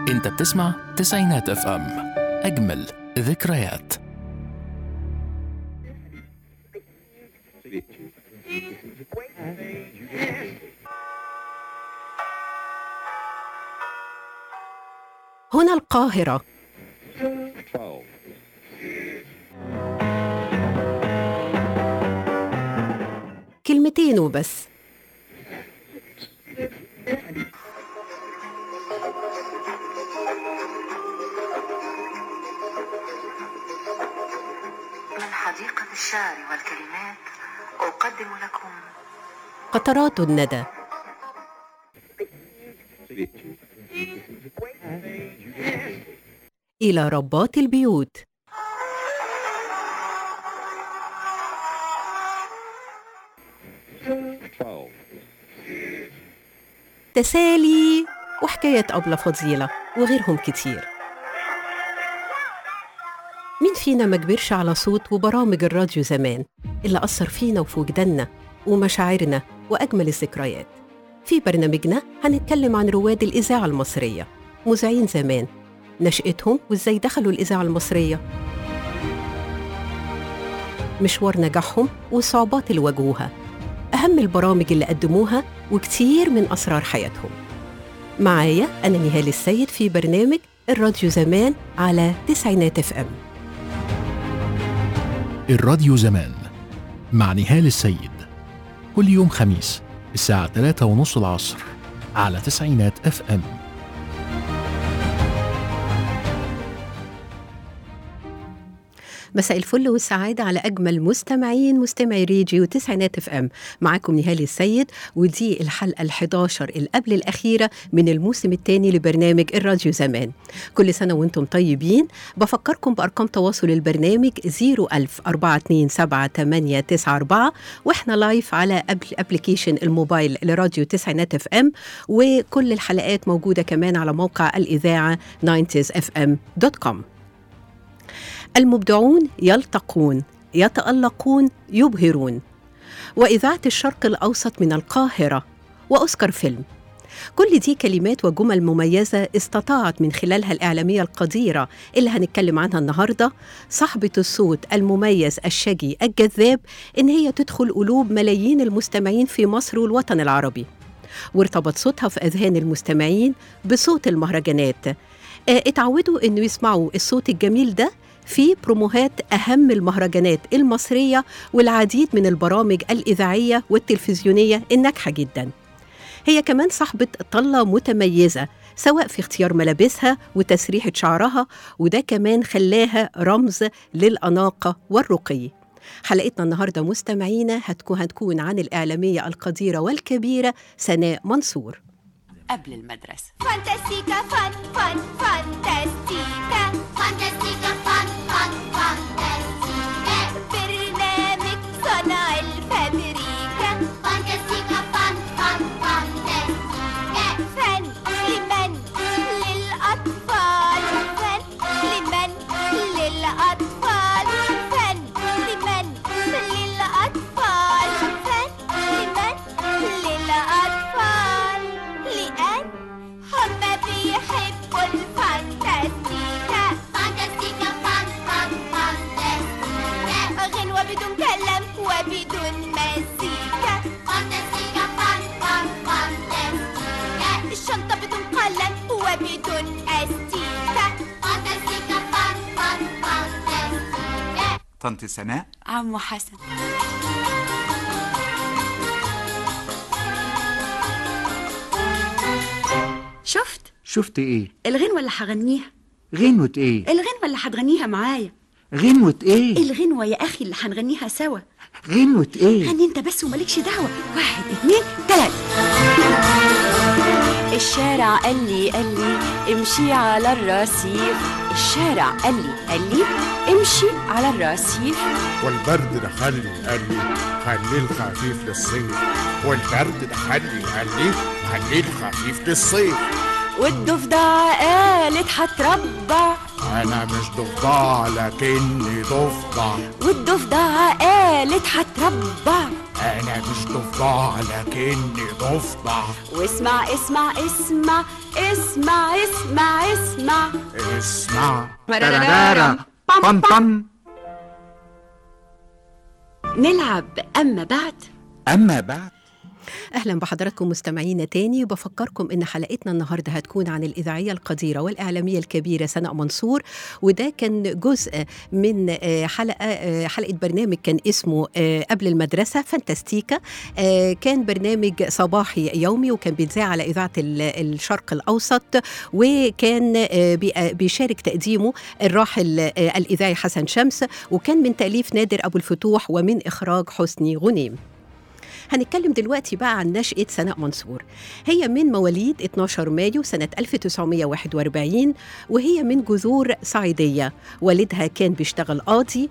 انت بتسمع تسعينات اف ام اجمل ذكريات هنا القاهرة كلمتين وبس من حديقة الشعر والكلمات أقدم لكم قطرات الندى إلى ربات البيوت تسالي وحكاية أبلة فضيلة وغيرهم كتير مين فينا ما كبرش على صوت وبرامج الراديو زمان اللي أثر فينا وفي وجداننا ومشاعرنا وأجمل الذكريات في برنامجنا هنتكلم عن رواد الإذاعة المصرية مذيعين زمان نشأتهم وإزاي دخلوا الإذاعة المصرية مشوار نجاحهم والصعوبات اللي واجهوها أهم البرامج اللي قدموها وكتير من أسرار حياتهم معايا أنا نهال السيد في برنامج الراديو زمان على تسعينات اف ام الراديو زمان مع نهال السيد كل يوم خميس الساعة 3 ونص العصر على تسعينات اف ام مساء الفل والسعادة على أجمل مستمعين مستمعي راديو تسعينات اف ام معاكم نهال السيد ودي الحلقة ال11 اللي قبل الأخيرة من الموسم الثاني لبرنامج الراديو زمان كل سنة وانتم طيبين بفكركم بأرقام تواصل البرنامج 01000 427 واحنا لايف على أبل أبليكيشن الموبايل لراديو تسعينات اف ام وكل الحلقات موجودة كمان على موقع الإذاعة 90sfm.com المبدعون يلتقون يتألقون يبهرون وإذاعة الشرق الأوسط من القاهرة وأوسكار فيلم كل دي كلمات وجمل مميزة استطاعت من خلالها الإعلامية القديرة اللي هنتكلم عنها النهاردة صاحبة الصوت المميز الشجي الجذاب إن هي تدخل قلوب ملايين المستمعين في مصر والوطن العربي وارتبط صوتها في أذهان المستمعين بصوت المهرجانات آه، اتعودوا إنه يسمعوا الصوت الجميل ده في بروموهات أهم المهرجانات المصرية والعديد من البرامج الإذاعية والتلفزيونية الناجحة جدا هي كمان صاحبة طلة متميزة سواء في اختيار ملابسها وتسريحة شعرها وده كمان خلاها رمز للأناقة والرقي حلقتنا النهاردة مستمعينا هتكون, هتكون عن الإعلامية القديرة والكبيرة سناء منصور قبل المدرسة Fantastica, fan, fan, fantastica. Fantastica, fan, fan, fantastica. برنامج صنع الفابريكا. Fantastica, fan, fan, fantastica. فن لمن للأطفال. فن لمن للأطفال. فن لمن للأطفال. فن لمن للأطفال. لأن هما بيحبوا الفانتاستيكا فانتاستيكا فان فان فانتاستيكا غنوة بدون كلام وبدون مزيكا فانتاستيكا فان فان فانتاستيكا الشنطة بدون قلم وبدون أستيكا فانتاستيكا فان فان فانتاستيكا طنط سناء عمو حسن شفت شفت ايه الغنوة اللي هغنيها غنوة ايه الغنوة اللي هتغنيها معايا غنوة ايه الغنوة يا أخي اللي هنغنيها سوا غنوة ايه غني انت بس ومالكش دعوة واحد اتنين تلاتة الشارع قال لي قال لي امشي على الرصيف الشارع قال لي قال لي امشي على الرصيف والبرد ده خلي قال لي خليه الخفيف للصيف والبرد ده خلي قال لي خليه الخفيف للصيف والضفدع قالت هتربع انا مش ضفدع لكني ضفدع والضفدعة قالت هتربع انا مش ضفدع لكني ضفدع واسمع اسمع اسمع اسمع اسمع اسمع اسمع ترارارا بام بام نلعب أما بعد أما بعد اهلا بحضراتكم مستمعينا تاني وبفكركم ان حلقتنا النهارده هتكون عن الاذاعيه القديره والاعلاميه الكبيره سناء منصور وده كان جزء من آه، حلقه آه، حلقه برنامج كان اسمه آه، قبل المدرسه فانتاستيكا آه، كان برنامج صباحي يومي وكان بيتذاع على اذاعه ال- الشرق الاوسط وكان آه، بي- آه، بيشارك تقديمه الراحل آه، الاذاعي حسن شمس وكان من تاليف نادر ابو الفتوح ومن اخراج حسني غنيم هنتكلم دلوقتي بقى عن نشأة سناء منصور هي من مواليد 12 مايو سنة 1941 وهي من جذور صعيدية والدها كان بيشتغل قاضي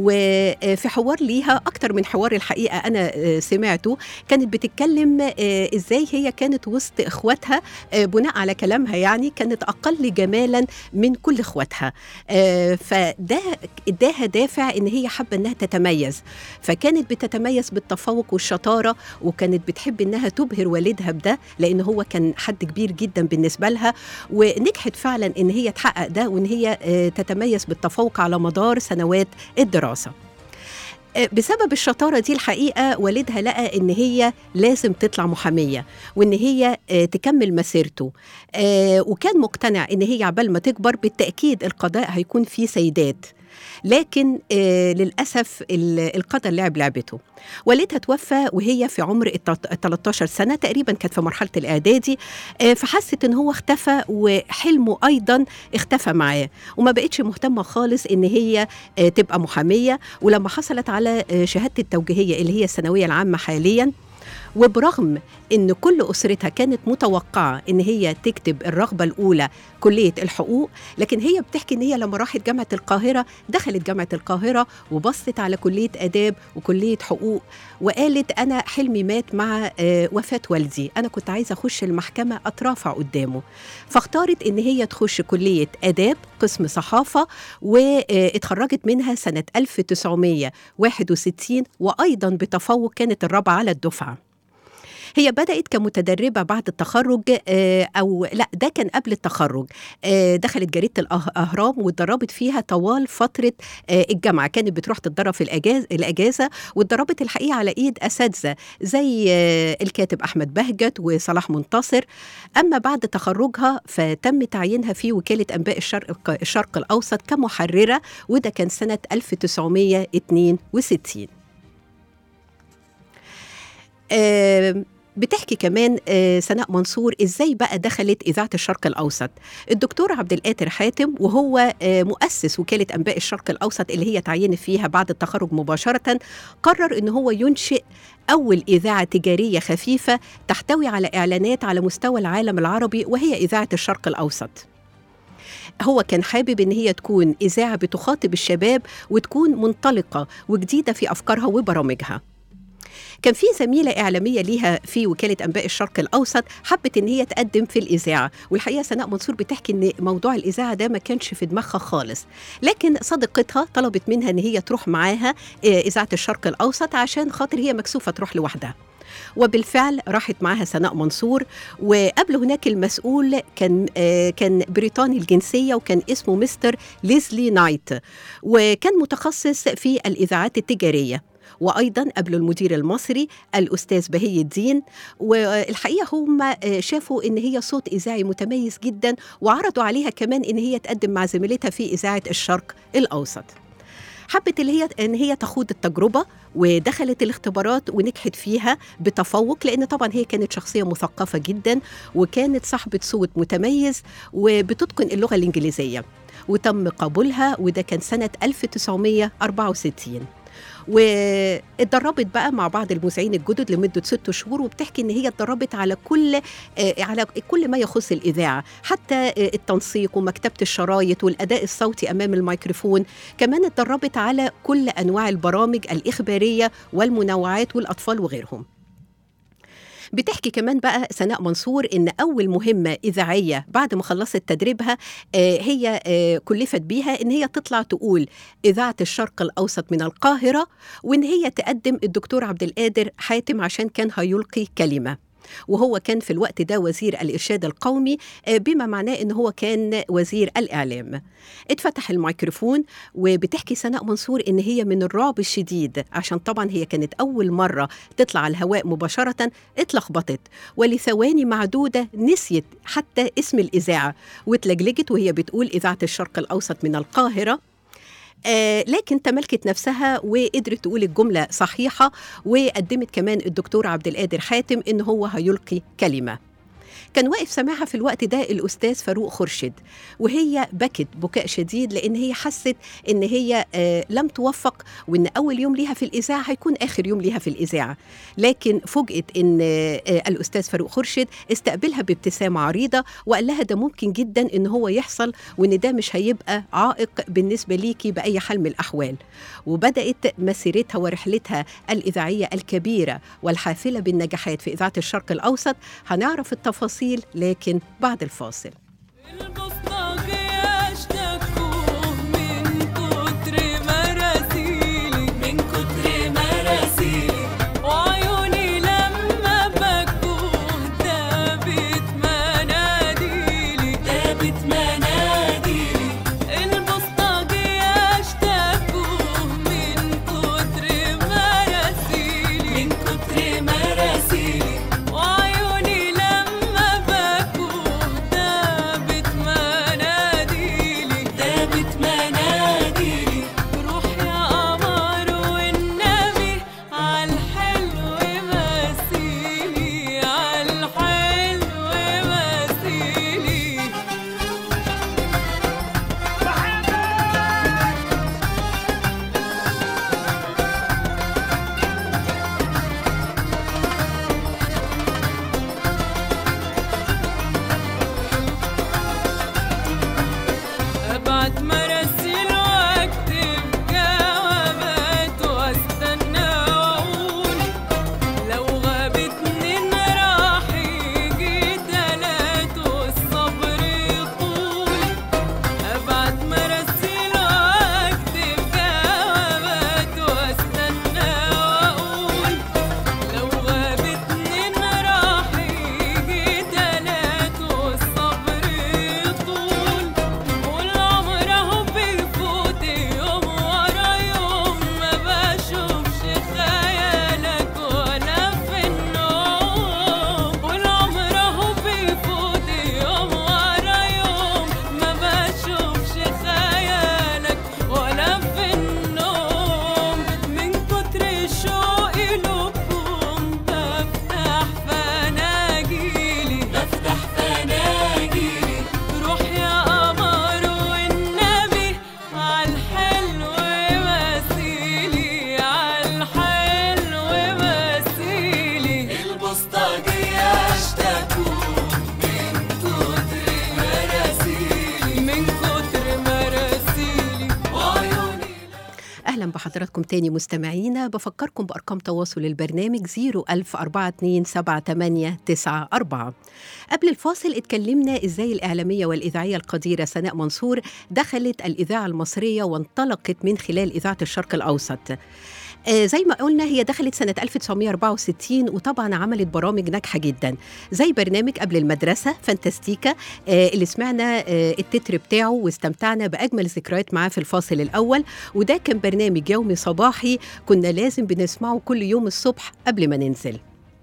وفي حوار ليها أكتر من حوار الحقيقة أنا آه، سمعته كانت بتتكلم آه، إزاي هي كانت وسط إخواتها آه، بناء على كلامها يعني كانت أقل جمالا من كل إخواتها آه، فده اداها دافع إن هي حابة إنها تتميز فكانت بتتميز بالتفوق والشطاره وكانت بتحب انها تبهر والدها بده لان هو كان حد كبير جدا بالنسبه لها ونجحت فعلا ان هي تحقق ده وان هي آه، تتميز بالتفوق على مدار سنوات الدراسه آه، بسبب الشطاره دي الحقيقه والدها لقى ان هي لازم تطلع محاميه وان هي آه، تكمل مسيرته آه، وكان مقتنع ان هي عبال ما تكبر بالتاكيد القضاء هيكون فيه سيدات لكن آه للأسف ال- القدر لعب لعبته والدها توفى وهي في عمر ال 13 سنة تقريبا كانت في مرحلة الإعدادي آه فحست إن هو اختفى وحلمه أيضا اختفى معاه وما بقتش مهتمة خالص إن هي آه تبقى محامية ولما حصلت على آه شهادة التوجيهية اللي هي الثانوية العامة حاليا وبرغم ان كل اسرتها كانت متوقعه ان هي تكتب الرغبه الاولى كليه الحقوق لكن هي بتحكي ان هي لما راحت جامعه القاهره دخلت جامعه القاهره وبصت على كليه اداب وكليه حقوق وقالت انا حلمي مات مع آه، وفاه والدي انا كنت عايزه اخش المحكمه اترافع قدامه فاختارت ان هي تخش كليه اداب قسم صحافه واتخرجت منها سنه 1961 وايضا بتفوق كانت الرابعه على الدفعه هي بدأت كمتدربة بعد التخرج آه، أو لا ده كان قبل التخرج آه، دخلت جريدة الأهرام واتدربت فيها طوال فترة آه، الجامعة كانت بتروح تتدرب في الأجازة, الأجازة واتدربت الحقيقة على إيد أساتذة زي آه، الكاتب أحمد بهجت وصلاح منتصر أما بعد تخرجها فتم تعيينها في وكالة أنباء الشرق, الشرق الأوسط كمحررة وده كان سنة 1962 آه، بتحكي كمان آه، سناء منصور ازاي بقى دخلت اذاعه الشرق الاوسط الدكتور عبد القادر حاتم وهو آه، مؤسس وكاله انباء الشرق الاوسط اللي هي تعينت فيها بعد التخرج مباشره قرر ان هو ينشئ اول اذاعه تجاريه خفيفه تحتوي على اعلانات على مستوى العالم العربي وهي اذاعه الشرق الاوسط هو كان حابب ان هي تكون اذاعه بتخاطب الشباب وتكون منطلقه وجديده في افكارها وبرامجها كان في زميلة إعلامية ليها في وكالة أنباء الشرق الأوسط حبت إن هي تقدم في الإذاعة والحقيقة سناء منصور بتحكي إن موضوع الإذاعة ده ما كانش في دماغها خالص لكن صديقتها طلبت منها إن هي تروح معاها آه، إذاعة الشرق الأوسط عشان خاطر هي مكسوفة تروح لوحدها وبالفعل راحت معاها سناء منصور وقبل هناك المسؤول كان آه، كان بريطاني الجنسيه وكان اسمه مستر ليزلي نايت وكان متخصص في الاذاعات التجاريه وايضا قبل المدير المصري الاستاذ بهي الدين والحقيقه هم آه، شافوا ان هي صوت اذاعي متميز جدا وعرضوا عليها كمان ان هي تقدم مع زميلتها في اذاعه الشرق الاوسط حبت اللي هي ان هي تخوض التجربه ودخلت الاختبارات ونجحت فيها بتفوق لان طبعا هي كانت شخصيه مثقفه جدا وكانت صاحبه صوت متميز وبتتقن اللغه الانجليزيه وتم قبولها وده كان سنه 1964 واتدربت بقى مع بعض المذيعين الجدد لمده ست شهور وبتحكي ان هي اتدربت على كل آه، على كل ما يخص الاذاعه حتى آه، التنسيق ومكتبه الشرايط والاداء الصوتي امام الميكروفون كمان اتدربت على كل انواع البرامج الاخباريه والمنوعات والاطفال وغيرهم بتحكي كمان بقى سناء منصور ان اول مهمه اذاعيه بعد ما خلصت تدريبها آه، هي آه، كلفت بيها ان هي تطلع تقول اذاعه الشرق الاوسط من القاهره وان هي تقدم الدكتور عبد القادر حاتم عشان كان هيلقي كلمه وهو كان في الوقت ده وزير الإرشاد القومي آه، بما معناه إن هو كان وزير الإعلام اتفتح الميكروفون وبتحكي سناء منصور إن هي من الرعب الشديد عشان طبعا هي كانت أول مرة تطلع على الهواء مباشرة اتلخبطت ولثواني معدودة نسيت حتى اسم الإذاعة واتلجلجت وهي بتقول إذاعة الشرق الأوسط من القاهرة آه لكن تملكت نفسها وقدرت تقول الجملة صحيحة وقدمت كمان الدكتور عبد القادر حاتم إن هو هيلقي كلمة كان واقف سامعها في الوقت ده الأستاذ فاروق خرشد وهي بكت بكاء شديد لأن هي حست إن هي آه لم توفق وإن أول يوم ليها في الإذاعة هيكون آخر يوم ليها في الإذاعة لكن فوجئت إن آه الأستاذ فاروق خرشد استقبلها بابتسامة عريضة وقال لها ده ممكن جدا إن هو يحصل وإن ده مش هيبقى عائق بالنسبة ليكي بأي حال من الأحوال وبدأت مسيرتها ورحلتها الإذاعية الكبيرة والحافلة بالنجاحات في إذاعة الشرق الأوسط هنعرف التفاصيل لكن بعد الفاصل البوسطجية اشتكوه من كتر مراسيلي من كتر مراسيلي وعيوني لما بكوه دابت مناديلي دابت مناديلي البوسطجية اشتكوه من كتر مراسيلي من كتر مراسيلي وعيوني لما بكوه دابت مناديلي دابت مناديلي روح يا قمر والنبي عالحلو مثيلي عالحلو مثيلي ابعت مراسيل واكتب جوابات واستنى واقول لو غابت اتنين راح يجي تلات والصبر يطول ابعت مراسيل واكتب جوابات واستنى واقول لو غابت اتنين راح يجي تلات والصبر يطول والعمر اهو بيفوت يوم ورا يوم ما بشوفش خيالك ولا في النوم والعمر اهو بيفوت يوم ورا يوم ما بشوفش خيالك ولا في النوم من كتر شوقي لكم بفتح فناجيلي بفتح فناجيلي روح يا قمر والنبي عالحلو مثيلي عالحلو مثيلي البوسطجية اشتكوا من كتر مراسيلي من كتر مراسيلي وعيوني أهلا بحضراتكم تاني مستمعينا بفكركم بأرقام تواصل البرنامج 010427894 قبل الفاصل اتكلمنا إزاي الإعلامية والإذاعية القديرة سناء منصور دخلت الإذاعة المصرية وانطلقت من خلال إذاعة الشرق الأوسط آه، زي ما قلنا هي دخلت سنة 1964 وطبعا عملت برامج ناجحة جدا زي برنامج قبل المدرسة فانتاستيكا آه، اللي سمعنا آه، التتر بتاعه واستمتعنا بأجمل ذكريات معاه في الفاصل الأول وده كان برنامج يومي صباحي كنا لازم بنسمعه كل يوم الصبح قبل ما ننزل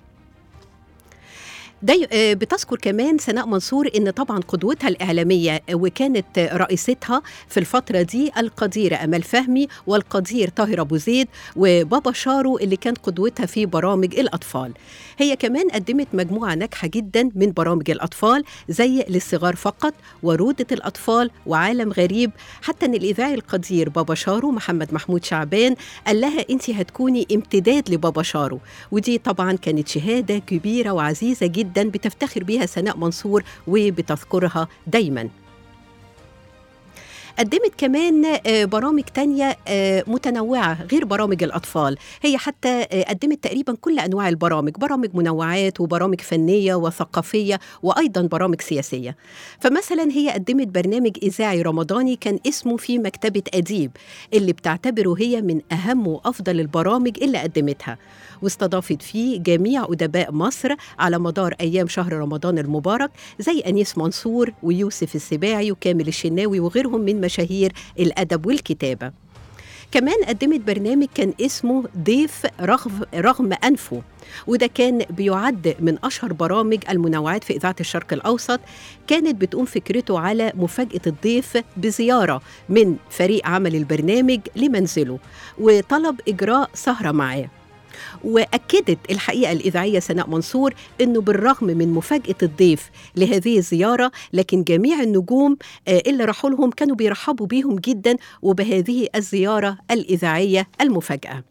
ده آه، بتذكر كمان سناء منصور ان طبعا قدوتها الاعلاميه آه، وكانت آه، رئيستها في الفتره دي القديره امال فهمي والقدير طاهر ابو زيد وبابا شارو اللي كان قدوتها في برامج الاطفال هي كمان قدمت مجموعه ناجحه جدا من برامج الاطفال زي للصغار فقط وروده الاطفال وعالم غريب حتى ان الاذاعي القدير بابا شارو محمد محمود شعبان قال لها انت هتكوني امتداد لبابا شارو ودي طبعا كانت شهاده كبيره وعزيزه جدا بتفتخر بيها سناء منصور وبتذكرها دايما قدمت كمان آه، برامج تانية آه، متنوعة غير برامج الأطفال هي حتى آه، قدمت تقريبا كل أنواع البرامج برامج منوعات وبرامج فنية وثقافية وأيضا برامج سياسية فمثلا هي قدمت برنامج إذاعي رمضاني كان اسمه في مكتبة أديب اللي بتعتبره هي من أهم وأفضل البرامج اللي قدمتها واستضافت فيه جميع أدباء مصر على مدار أيام شهر رمضان المبارك زي أنيس منصور ويوسف السباعي وكامل الشناوي وغيرهم من مشاهير الأدب والكتابة كمان قدمت برنامج كان اسمه ضيف رغم, رغم أنفه وده كان بيعد من أشهر برامج المنوعات في إذاعة الشرق الأوسط كانت بتقوم فكرته على مفاجأة الضيف بزيارة من فريق عمل البرنامج لمنزله وطلب إجراء سهرة معاه واكدت الحقيقه الاذاعيه سناء منصور انه بالرغم من مفاجاه الضيف لهذه الزياره لكن جميع النجوم آه، اللي راحوا لهم كانوا بيرحبوا بيهم جدا وبهذه الزياره الاذاعيه المفاجاه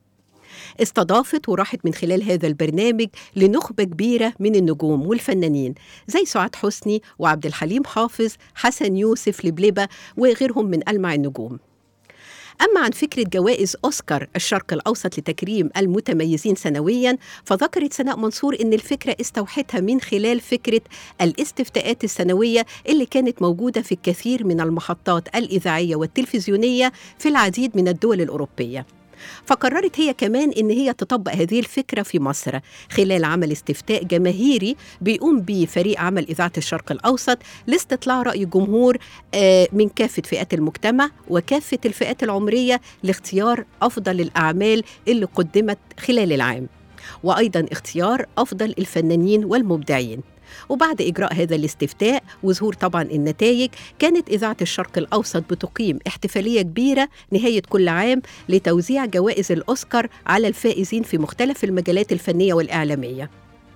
استضافت وراحت من خلال هذا البرنامج لنخبة كبيرة من النجوم والفنانين زي سعاد حسني وعبد الحليم حافظ حسن يوسف لبلبة وغيرهم من ألمع النجوم أما عن فكرة جوائز أوسكار الشرق الأوسط لتكريم المتميزين سنويا فذكرت سناء منصور إن الفكرة استوحتها من خلال فكرة الاستفتاءات السنوية اللي كانت موجودة في الكثير من المحطات الإذاعية والتلفزيونية في العديد من الدول الأوروبية فقررت هي كمان ان هي تطبق هذه الفكره في مصر خلال عمل استفتاء جماهيري بيقوم به فريق عمل اذاعه الشرق الاوسط لاستطلاع راي الجمهور آه، من كافه فئات المجتمع وكافه الفئات العمريه لاختيار افضل الاعمال اللي قدمت خلال العام وايضا اختيار افضل الفنانين والمبدعين وبعد إجراء هذا الاستفتاء وظهور طبعا النتائج كانت إذاعة الشرق الأوسط بتقيم احتفالية كبيرة نهاية كل عام لتوزيع جوائز الأوسكار على الفائزين في مختلف المجالات الفنية والإعلامية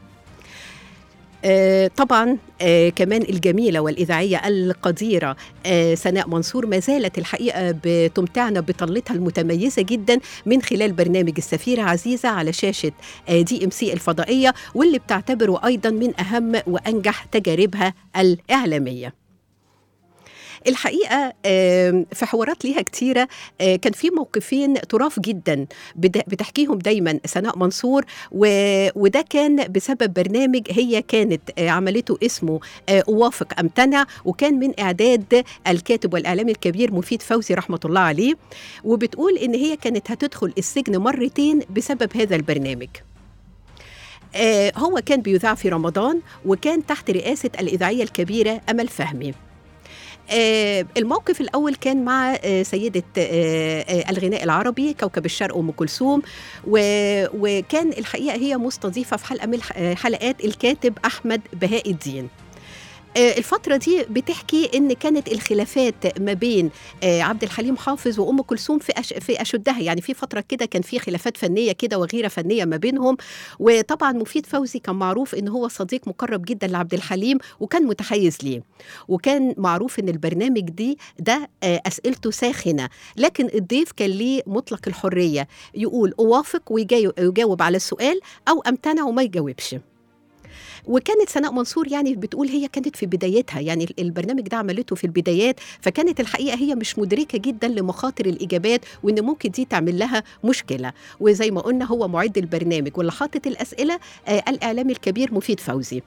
آه طبعا آه كمان الجميلة والإذاعية القديرة آه سناء منصور ما زالت الحقيقة بتمتعنا بطلتها المتميزة جدا من خلال برنامج السفيرة عزيزة على شاشة آه دي ام سي الفضائية واللي بتعتبره أيضا من أهم وأنجح تجاربها الإعلامية الحقيقه آم، في حوارات ليها كتيره آه، كان في موقفين طراف جدا بد- بتحكيهم دايما سناء منصور و- وده كان بسبب برنامج هي كانت آه، عملته اسمه آه، اوافق امتنع وكان من اعداد الكاتب والاعلامي الكبير مفيد فوزي رحمه الله عليه وبتقول ان هي كانت هتدخل السجن مرتين بسبب هذا البرنامج آه، هو كان بيذاع في رمضان وكان تحت رئاسه الاذاعيه الكبيره امل فهمي آه، الموقف الأول كان مع آه، سيدة آه، آه، الغناء العربي كوكب الشرق أم كلثوم و- وكان الحقيقة هي مستضيفة في حلقة من الح- آه، حلقات الكاتب أحمد بهاء الدين آه، الفترة دي بتحكي إن كانت الخلافات ما بين آه، عبد الحليم حافظ وأم كلثوم في أش... في أشدها يعني في فترة كده كان في خلافات فنية كده وغيرة فنية ما بينهم وطبعا مفيد فوزي كان معروف إن هو صديق مقرب جدا لعبد الحليم وكان متحيز ليه وكان معروف إن البرنامج دي ده آه، أسئلته ساخنة لكن الضيف كان ليه مطلق الحرية يقول أوافق ويجاو- ويجاوب على السؤال أو أمتنع وما يجاوبش وكانت سناء منصور يعني بتقول هي كانت في بدايتها يعني ال- البرنامج ده عملته في البدايات فكانت الحقيقه هي مش مدركه جدا لمخاطر الاجابات وان ممكن دي تعمل لها مشكله وزي ما قلنا هو معد البرنامج واللي حاطط الاسئله آه الاعلامي الكبير مفيد فوزي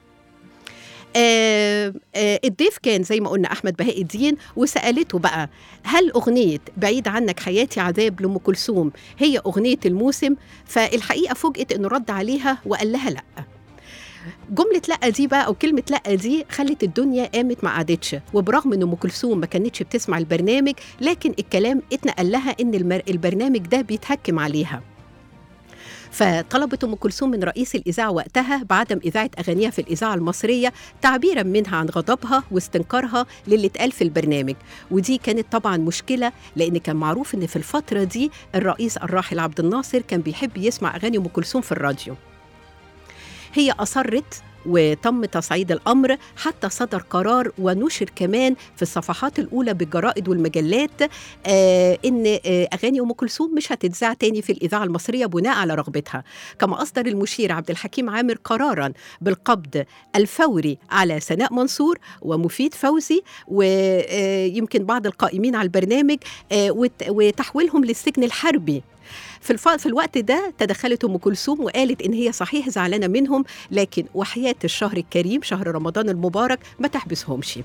آه آه الضيف كان زي ما قلنا احمد بهاء الدين وسالته بقى هل اغنيه بعيد عنك حياتي عذاب لام كلثوم هي اغنيه الموسم فالحقيقه فوجئت انه رد عليها وقال لها لا جملة لا دي بقى أو كلمة لا دي خلت الدنيا قامت ما قعدتش وبرغم إن أم كلثوم ما كانتش بتسمع البرنامج لكن الكلام اتنقل لها إن المر... البرنامج ده بيتهكم عليها فطلبت ام كلثوم من رئيس الاذاعه وقتها بعدم اذاعه اغانيها في الاذاعه المصريه تعبيرا منها عن غضبها واستنكارها للي اتقال في البرنامج ودي كانت طبعا مشكله لان كان معروف ان في الفتره دي الرئيس الراحل عبد الناصر كان بيحب يسمع اغاني ام كلثوم في الراديو هي اصرت وتم تصعيد الأمر حتى صدر قرار ونشر كمان في الصفحات الأولى بالجرائد والمجلات آه إن آه أغاني أم كلثوم مش هتتذاع تاني في الإذاعة المصرية بناء على رغبتها كما أصدر المشير عبد الحكيم عامر قرارا بالقبض الفوري على سناء منصور ومفيد فوزي ويمكن بعض القائمين على البرنامج آه، وت- وتحويلهم للسجن الحربي في الف... في الوقت ده تدخلت ام كلثوم وقالت ان هي صحيح زعلانه منهم لكن وحياه الشهر الكريم شهر رمضان المبارك ما تحبسهمش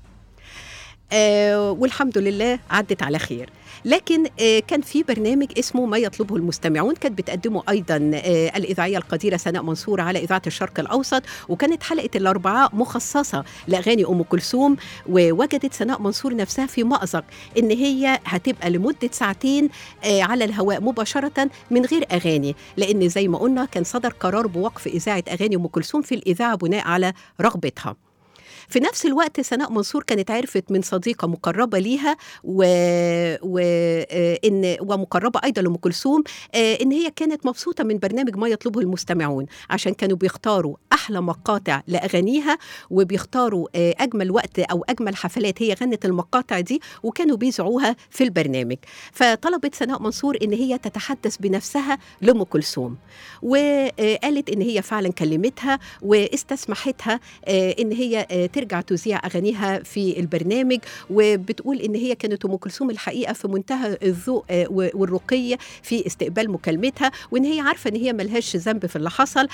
آه والحمد لله عدت على خير لكن آه كان في برنامج اسمه ما يطلبه المستمعون كانت بتقدمه ايضا آه الاذاعيه القديره سناء منصور على اذاعه الشرق الاوسط وكانت حلقه الاربعاء مخصصه لاغاني ام كلثوم ووجدت سناء منصور نفسها في مأزق ان هي هتبقى لمده ساعتين آه على الهواء مباشره من غير اغاني لان زي ما قلنا كان صدر قرار بوقف اذاعه اغاني ام كلثوم في الاذاعه بناء على رغبتها في نفس الوقت سناء منصور كانت عرفت من صديقه مقربه ليها و... و... آه، ان ومقربه ايضا لام كلثوم آه، ان هي كانت مبسوطه من برنامج ما يطلبه المستمعون عشان كانوا بيختاروا احلى مقاطع لاغانيها وبيختاروا آه، اجمل وقت او اجمل حفلات هي غنت المقاطع دي وكانوا بيذيعوها في البرنامج فطلبت سناء منصور ان هي تتحدث بنفسها لام كلثوم وقالت ان هي فعلا كلمتها واستسمحتها آه، ان هي آه، ترجع تذيع اغانيها في البرنامج وبتقول ان هي كانت ام كلثوم الحقيقه في منتهى الذوق آه، و- والرقي في استقبال مكالمتها وان هي عارفه ان هي ملهاش ذنب في اللي حصل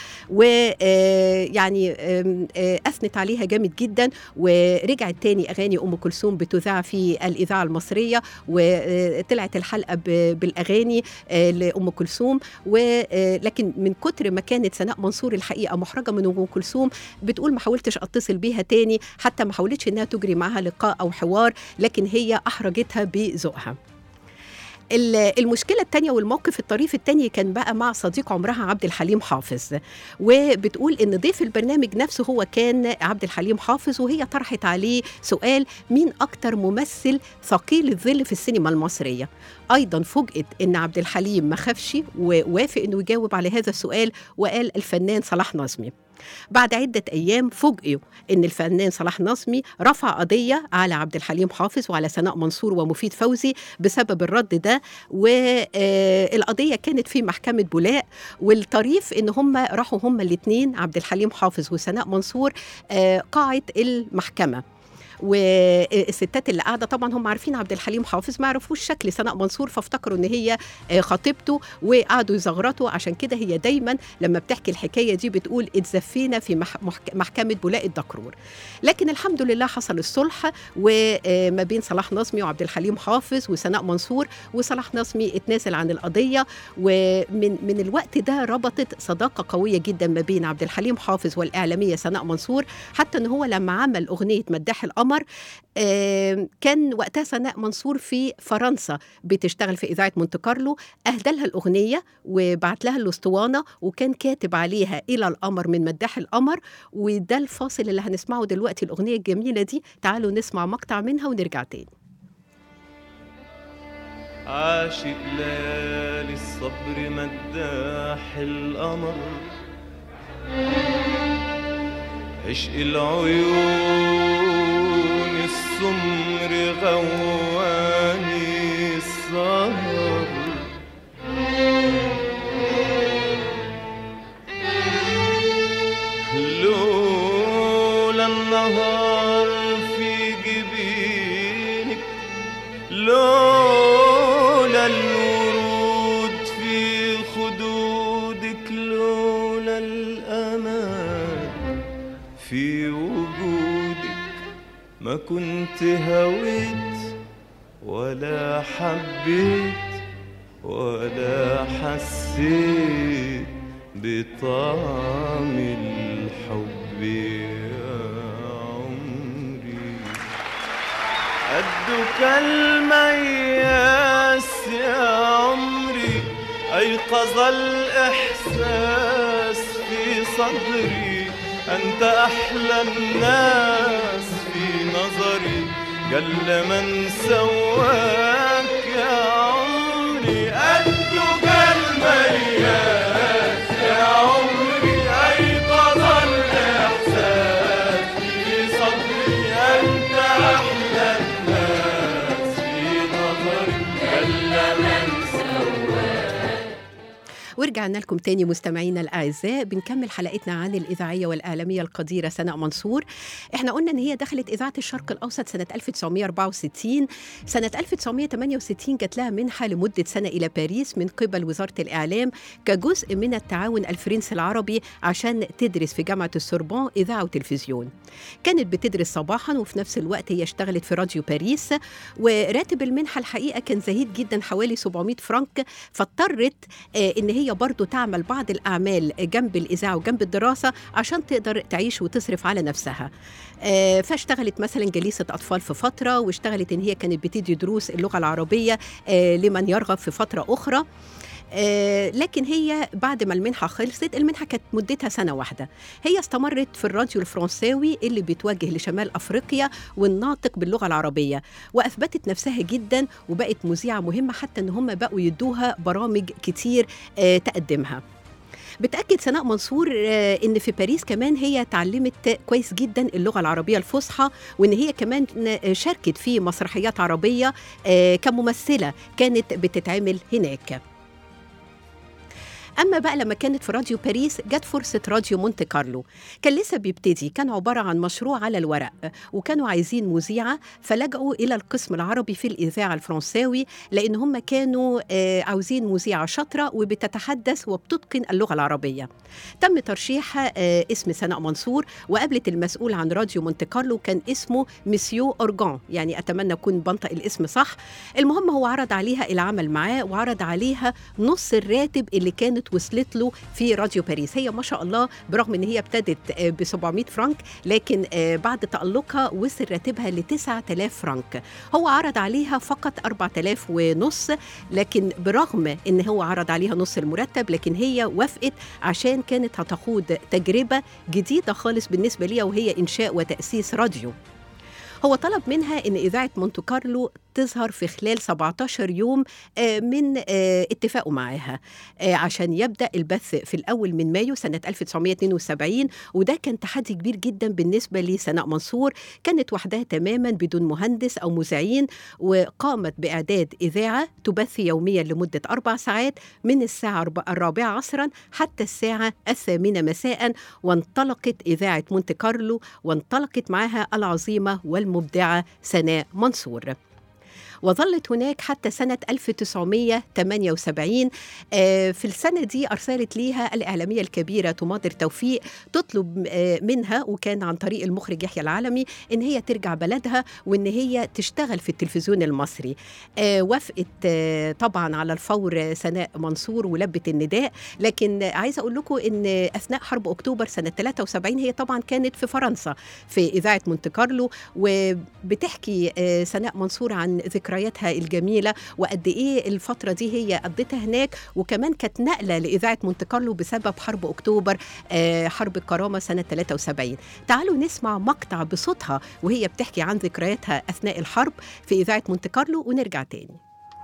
ويعني اثنت عليها جامد جدا ورجعت تاني اغاني ام كلثوم بتذاع في الاذاعه المصريه وطلعت الحلقه ب- بالاغاني آه، لام كلثوم ولكن من كتر ما كانت سناء منصور الحقيقه محرجه من ام كلثوم بتقول ما حاولتش اتصل بيها تاني حتى ما حاولتش انها تجري معاها لقاء او حوار لكن هي احرجتها بذوقها ال- المشكلة التانية والموقف الطريف التاني كان بقى مع صديق عمرها عبد الحليم حافظ وبتقول إن ضيف البرنامج نفسه هو كان عبد الحليم حافظ وهي طرحت عليه سؤال مين أكتر ممثل ثقيل الظل في السينما المصرية أيضا فوجئت إن عبد الحليم ما خافش ووافق إنه يجاوب على هذا السؤال وقال الفنان صلاح نظمي بعد عدة أيام فوجئوا إن الفنان صلاح نظمي رفع قضية على عبد الحليم حافظ وعلى سناء منصور ومفيد فوزي بسبب الرد ده والقضية كانت في محكمة بولاق والطريف إن هم راحوا هم الاثنين عبد الحليم حافظ وسناء منصور آه، قاعة المحكمة والستات اللي قاعده طبعا هم عارفين عبد الحليم حافظ ما يعرفوش شكل سناء منصور فافتكروا ان هي آه، خطيبته وقعدوا يزغرطوا عشان كده هي دايما لما بتحكي الحكايه دي بتقول اتزفينا في مح- محك- محكمه بولاق الدكرور لكن الحمد لله حصل الصلح وما بين صلاح نظمي وعبد الحليم حافظ وسناء منصور وصلاح نظمي اتنازل عن القضيه ومن من الوقت ده ربطت صداقه قويه جدا ما بين عبد الحليم حافظ والاعلاميه سناء منصور حتى ان هو لما عمل اغنيه مداح القمر آم، كان وقتها سناء منصور في فرنسا بتشتغل في اذاعه مونte كارلو اهدى لها الاغنيه وبعت لها الاسطوانه وكان كاتب عليها الى القمر من مداح القمر وده الفاصل اللي هنسمعه دلوقتي الاغنيه الجميله دي تعالوا نسمع مقطع منها ونرجع تاني عاشق ليالي الصبر مداح القمر عشق العيون السمر غواني السهر لولا النهار في جبينك لولا الورود في خدودك لولا الأمان في وجودك ما كنت هويت ولا حبيت ولا حسيت بطعم الحب يا عمري قدك المياس يا عمري أيقظ الإحساس في صدري أنت أحلى الناس في نظري جل من سواك يا عمري قدك المياس يا عمري أيقظ الإحساس ورجعنا لكم تاني مستمعينا الأعزاء بنكمل حلقتنا عن الإذاعية والإعلامية القديرة سناء منصور احنا قلنا إن هي دخلت إذاعة الشرق الأوسط سنة 1964 سنة 1968 جات لها منحة لمدة سنة إلى باريس من قبل وزارة الإعلام كجزء من التعاون الفرنسي العربي عشان تدرس في جامعة السوربون إذاعة وتلفزيون كانت بتدرس صباحا وفي نفس الوقت هي اشتغلت في راديو باريس وراتب المنحة الحقيقة كان زهيد جدا حوالي 700 فرنك فاضطرت آه، ان هي برضو تعمل بعض الاعمال جنب الاذاعه وجنب الدراسه عشان تقدر تعيش وتصرف على نفسها آه، فاشتغلت مثلا جليسه اطفال في فتره واشتغلت ان هي كانت بتدي دروس اللغه العربيه آه، لمن يرغب في فتره اخرى آه، لكن هي بعد ما المنحة خلصت المنحة كانت مدتها سنة واحدة هي استمرت في الراديو الفرنساوي اللي بيتوجه لشمال أفريقيا والناطق باللغة العربية وأثبتت نفسها جدا وبقت مذيعة مهمة حتى إن هم بقوا يدوها برامج كتير آه، تقدمها بتأكد سناء منصور آه، إن في باريس كمان هي اتعلمت كويس جدا اللغة العربية الفصحى وإن هي كمان شاركت في مسرحيات عربية آه، كممثلة كانت بتتعمل هناك اما بقى لما كانت في راديو باريس جت فرصه راديو مونte كارلو كان لسه بيبتدي كان عباره عن مشروع على الورق وكانوا عايزين مذيعه فلجأوا الى القسم العربي في الاذاعه الفرنساوي لان هم كانوا آه، عاوزين مذيعه شاطره وبتتحدث وبتتقن اللغه العربيه تم ترشيح آه، اسم سناء منصور وقابلت المسؤول عن راديو مونte كارلو كان اسمه مسيو اورجان يعني اتمنى اكون بنطق الاسم صح المهم هو عرض عليها العمل معاه وعرض عليها نص الراتب اللي كانت وصلت له في راديو باريس هي ما شاء الله برغم ان هي ابتدت آه، ب 700 فرنك لكن آه، بعد تألقها وصل راتبها ل 9000 فرنك هو عرض عليها فقط 4000 ونص لكن برغم ان هو عرض عليها نص المرتب لكن هي وافقت عشان كانت هتخوض تجربة جديدة خالص بالنسبة ليها وهي إنشاء وتأسيس راديو هو طلب منها ان اذاعه مونte كارلو تظهر في خلال 17 يوم آه، من آه، اتفاقه معاها آه، عشان يبدا البث في الاول من مايو سنه 1972 وده كان تحدي كبير جدا بالنسبه لسناء منصور كانت وحدها تماما بدون مهندس او مذيعين وقامت باعداد اذاعه تبث يوميا لمده اربع ساعات من الساعه الرب- الرابعه عصرا حتى الساعه الثامنه مساء وانطلقت اذاعه مونte كارلو وانطلقت معها العظيمه والمبدعه سناء منصور وظلت هناك حتى سنة 1978 آه، في السنة دي أرسلت ليها الإعلامية الكبيرة تماضر توفيق تطلب آه، منها وكان عن طريق المخرج يحيى العالمي إن هي ترجع بلدها وإن هي تشتغل في التلفزيون المصري آه، وافقت آه، طبعا على الفور سناء منصور ولبت النداء لكن عايزة أقول لكم إن أثناء حرب أكتوبر سنة 73 هي طبعا كانت في فرنسا في إذاعة مونte كارلو وبتحكي آه، سناء منصور عن ذكرياتها الجميله وقد ايه الفتره دي هي قضتها هناك وكمان كانت نقله لاذاعه مونte كارلو بسبب حرب اكتوبر آه، حرب الكرامه سنه 73 تعالوا نسمع مقطع بصوتها وهي بتحكي عن ذكرياتها اثناء الحرب في اذاعه مونte كارلو ونرجع تاني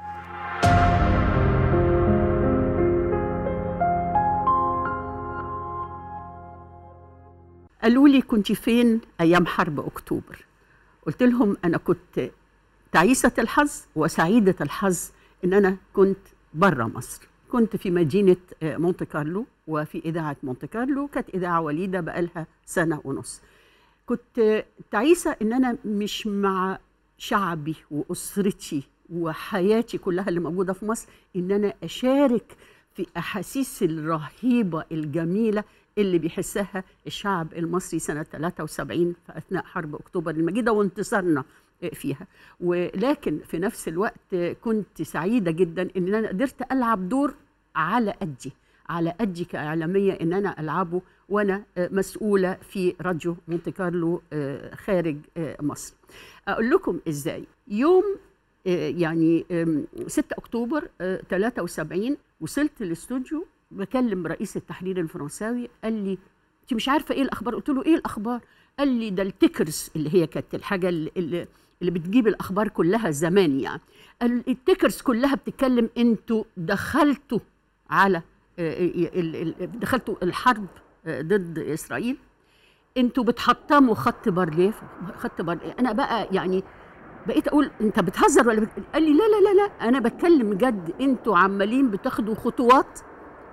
قالوا لي كنت فين ايام حرب اكتوبر قلت لهم انا كنت تعيسه الحظ وسعيده الحظ ان انا كنت بره مصر كنت في مدينه آه، مونte كارلو وفي اذاعه مونte كارلو كانت اذاعه وليده بقالها سنه ونص كنت آه، تعيسه ان انا مش مع شعبي واسرتي وحياتي كلها اللي موجوده في مصر ان انا اشارك في احاسيس الرهيبه الجميله اللي بيحسها الشعب المصري سنه 73 في اثناء حرب اكتوبر المجيده وانتصارنا فيها ولكن في نفس الوقت كنت سعيده جدا ان انا قدرت العب دور على قدي على قدي كاعلاميه ان انا العبه وانا مسؤوله في راديو مونte كارلو آه، خارج آه، مصر. اقول لكم ازاي يوم آه، يعني آم، 6 اكتوبر آه، 73 وصلت الاستوديو بكلم رئيس التحرير الفرنساوي قال لي انت مش عارفه ايه الاخبار قلت له ايه الاخبار قال لي ده التيكرز اللي هي كانت الحاجه اللي, اللي اللي بتجيب الاخبار كلها زمان يعني قال التيكرز كلها بتتكلم انتوا دخلتوا على آه، ال- ال- دخلتوا الحرب آه، ضد اسرائيل انتوا بتحطموا خط بارليف خط بارليف انا بقى يعني بقيت اقول انت بتهزر ولا بت... قال لي لا لا لا لا انا بتكلم جد انتوا عمالين بتاخدوا خطوات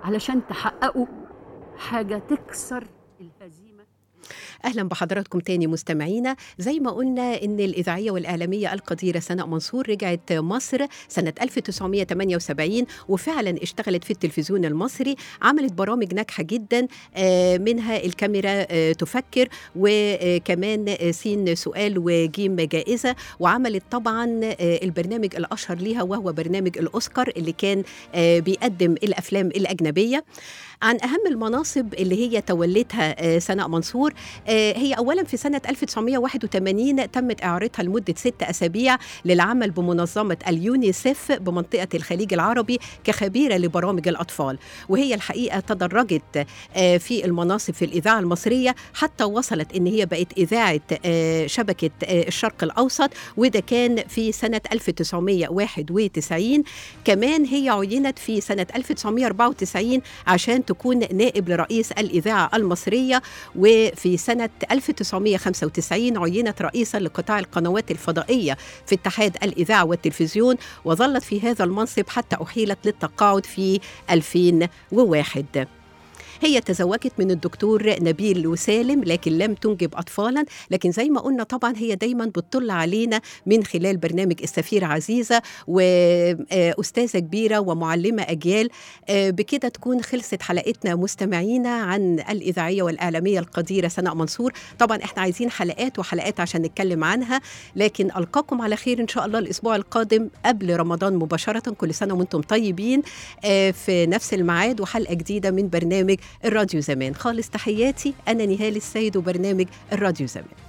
علشان تحققوا حاجه تكسر الهزيمه اهلا بحضراتكم تاني مستمعينا زي ما قلنا ان الاذاعيه والاعلاميه القديره سناء منصور رجعت مصر سنه 1978 وفعلا اشتغلت في التلفزيون المصري عملت برامج ناجحه جدا آه، منها الكاميرا آه، تفكر وكمان آه، سين سؤال وجيم جائزه وعملت طبعا آه، البرنامج الاشهر ليها وهو برنامج الاوسكار اللي كان آه، بيقدم الافلام الاجنبيه عن أهم المناصب اللي هي تولتها آه، سناء منصور آه، هي أولا في سنة 1981 تمت إعارتها لمدة ست أسابيع للعمل بمنظمة اليونيسف بمنطقة الخليج العربي كخبيرة لبرامج الأطفال وهي الحقيقة تدرجت آه، في المناصب في الإذاعة المصرية حتى وصلت إن هي بقت إذاعة آه، شبكة آه، الشرق الأوسط وده كان في سنة 1991 كمان هي عينت في سنة 1994 عشان تكون نائب لرئيس الإذاعة المصرية وفي سنة 1995 عينت رئيسا لقطاع القنوات الفضائية في اتحاد الإذاعة والتلفزيون وظلت في هذا المنصب حتى أحيلت للتقاعد في 2001 هي تزوجت من الدكتور نبيل وسالم لكن لم تنجب أطفالا لكن زي ما قلنا طبعا هي دايما بتطل علينا من خلال برنامج السفيرة عزيزة وأستاذة كبيرة ومعلمة أجيال آه، بكده تكون خلصت حلقتنا مستمعينا عن الإذاعية والإعلامية القديرة سناء منصور طبعا احنا عايزين حلقات وحلقات عشان نتكلم عنها لكن ألقاكم على خير إن شاء الله الأسبوع القادم قبل رمضان مباشرة كل سنة وانتم طيبين آه، في نفس الميعاد وحلقة جديدة من برنامج الراديو زمان خالص تحياتي أنا نهال السيد وبرنامج الراديو زمان